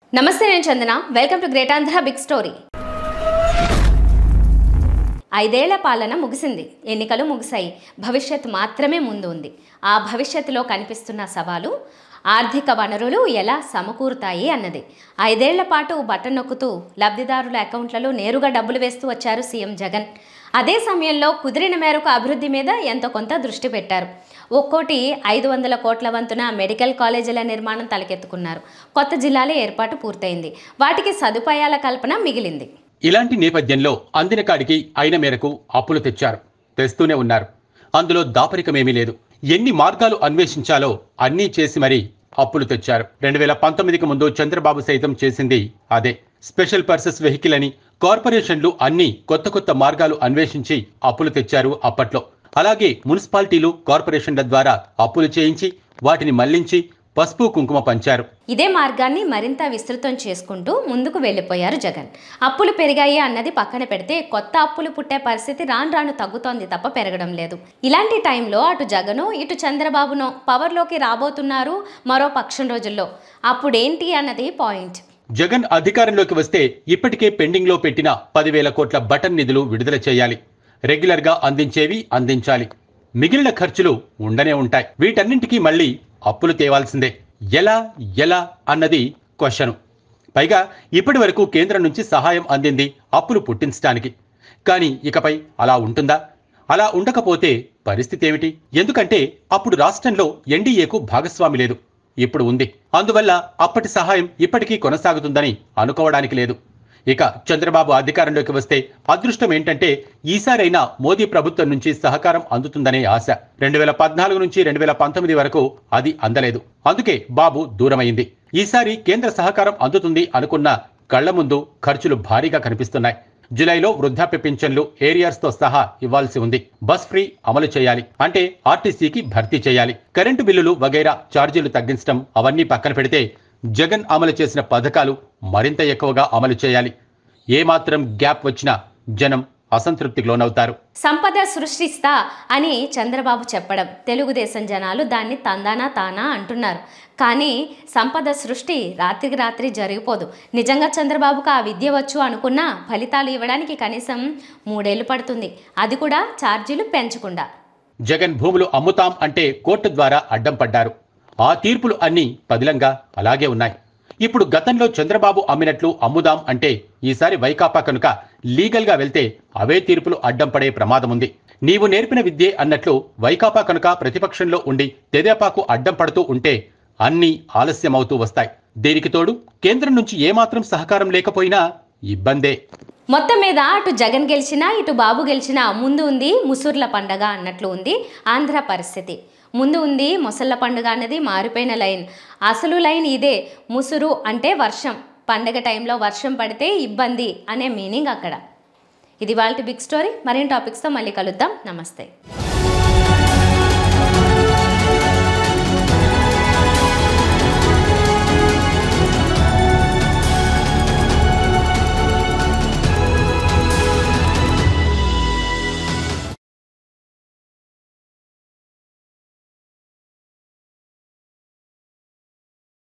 నమస్తే నేను Chandana welcome to great Andhra big story ఐదేళ్ల పాలన ముగిసింది ఎన్నికలు ముగిశాయి భవిష్యత్ మాత్రమే ముందు ఉంది ఆ భవిష్యత్తులో కనిపిస్తున్న సవాలు ఆర్థిక వనరులు ఎలా సమకూరుతాయి అన్నది ఐదేళ్ల పాటు బటన్ నొక్కుతూ లబ్ధిదారుల అకౌంట్లలో నేరుగా డబ్బులు వేస్తూ వచ్చారు సీఎం జగన్ అదే సమయంలో కుదిరిన మేరకు అభివృద్ధి మీద ఎంతో కొంత దృష్టి పెట్టారు ఒక్కోటి ఐదు వందల కోట్ల వంతున మెడికల్ కాలేజీల నిర్మాణం తలకెత్తుకున్నారు కొత్త జిల్లాల ఏర్పాటు పూర్తయింది వాటికి సదుపాయాల కల్పన మిగిలింది ఇలాంటి నేపథ్యంలో అందిన కాడికి అయిన మేరకు అప్పులు తెచ్చారు తెస్తూనే ఉన్నారు అందులో దాపరికమేమీ లేదు ఎన్ని మార్గాలు అన్వేషించాలో అన్నీ చేసి మరీ అప్పులు తెచ్చారు రెండు వేల పంతొమ్మిదికి ముందు చంద్రబాబు సైతం చేసింది అదే స్పెషల్ పర్సెస్ వెహికల్ అని కార్పొరేషన్లు అన్ని కొత్త కొత్త మార్గాలు అన్వేషించి అప్పులు తెచ్చారు అప్పట్లో అలాగే మున్సిపాలిటీలు కార్పొరేషన్ల ద్వారా అప్పులు చేయించి వాటిని మళ్లించి పసుపు కుంకుమ పంచారు ఇదే మార్గాన్ని మరింత విస్తృతం చేసుకుంటూ ముందుకు వెళ్ళిపోయారు జగన్ అప్పులు పెరిగాయి అన్నది పక్కన పెడితే కొత్త అప్పులు పుట్టే పరిస్థితి రాను రాను తగ్గుతోంది తప్ప పెరగడం లేదు ఇలాంటి టైంలో అటు జగను ఇటు చంద్రబాబునో పవర్లోకి రాబోతున్నారు మరో పక్షం రోజుల్లో అప్పుడేంటి అన్నది పాయింట్ జగన్ అధికారంలోకి వస్తే ఇప్పటికే పెండింగ్ లో పెట్టిన పదివేల కోట్ల బటన్ నిధులు విడుదల చేయాలి రెగ్యులర్ గా అందించేవి అందించాలి మిగిలిన ఖర్చులు ఉండనే ఉంటాయి వీటన్నింటికీ మళ్ళీ అప్పులు తేవాల్సిందే ఎలా ఎలా అన్నది క్వశ్చన్ పైగా ఇప్పటి వరకు కేంద్రం నుంచి సహాయం అందింది అప్పులు పుట్టించడానికి కానీ ఇకపై అలా ఉంటుందా అలా ఉండకపోతే పరిస్థితి ఏమిటి ఎందుకంటే అప్పుడు రాష్ట్రంలో ఎన్డీఏకు భాగస్వామి లేదు ఇప్పుడు ఉంది అందువల్ల అప్పటి సహాయం ఇప్పటికీ కొనసాగుతుందని అనుకోవడానికి లేదు ఇక చంద్రబాబు అధికారంలోకి వస్తే అదృష్టం ఏంటంటే ఈసారైనా మోదీ ప్రభుత్వం నుంచి సహకారం అందుతుందనే ఆశ రెండు వేల పద్నాలుగు నుంచి రెండు వేల పంతొమ్మిది వరకు అది అందలేదు అందుకే బాబు దూరమైంది ఈసారి కేంద్ర సహకారం అందుతుంది అనుకున్న కళ్ల ముందు ఖర్చులు భారీగా కనిపిస్తున్నాయి జులైలో వృద్ధాప్య పింఛన్లు ఏరియాస్ తో సహా ఇవ్వాల్సి ఉంది బస్ ఫ్రీ అమలు చేయాలి అంటే ఆర్టీసీకి భర్తీ చేయాలి కరెంటు బిల్లులు వగైరా ఛార్జీలు తగ్గించడం అవన్నీ పక్కన పెడితే జగన్ అమలు చేసిన పథకాలు మరింత ఎక్కువగా అమలు చేయాలి ఏమాత్రం గ్యాప్ వచ్చినా జనం అసంతృప్తికి లోనవుతారు సంపద సృష్టిస్తా అని చంద్రబాబు చెప్పడం తెలుగుదేశం జనాలు దాన్ని తందానా తానా అంటున్నారు కానీ సంపద సృష్టి రాత్రికి రాత్రి జరిగిపోదు నిజంగా చంద్రబాబుకు ఆ విద్య వచ్చు అనుకున్నా ఫలితాలు ఇవ్వడానికి కనీసం మూడేళ్లు పడుతుంది అది కూడా ఛార్జీలు పెంచకుండా జగన్ భూములు అమ్ముతాం అంటే కోర్టు ద్వారా అడ్డం పడ్డారు ఆ తీర్పులు అన్నీ పదిలంగా అలాగే ఉన్నాయి ఇప్పుడు గతంలో చంద్రబాబు అమ్మినట్లు అమ్ముదాం అంటే ఈసారి వైకాపా కనుక లీగల్ గా వెళ్తే అవే తీర్పులు అడ్డం పడే ప్రమాదం ఉంది నీవు నేర్పిన విద్యే అన్నట్లు వైకాపా కనుక ప్రతిపక్షంలో ఉండి తెదేపాకు అడ్డం పడుతూ ఉంటే అన్నీ ఆలస్యమవుతూ వస్తాయి దీనికి తోడు కేంద్రం నుంచి ఏమాత్రం సహకారం లేకపోయినా ఇబ్బందే మొత్తం మీద అటు జగన్ గెలిచినా ఇటు బాబు గెలిచినా ముందు ఉంది ముసూర్ల పండగ అన్నట్లు ఉంది ఆంధ్ర పరిస్థితి ముందు ఉంది మొసళ్ళ పండుగ అన్నది మారిపోయిన లైన్ అసలు లైన్ ఇదే ముసురు అంటే వర్షం పండగ టైంలో వర్షం పడితే ఇబ్బంది అనే మీనింగ్ అక్కడ ఇది వాళ్ళ బిగ్ స్టోరీ మరిన్ని టాపిక్స్తో మళ్ళీ కలుద్దాం నమస్తే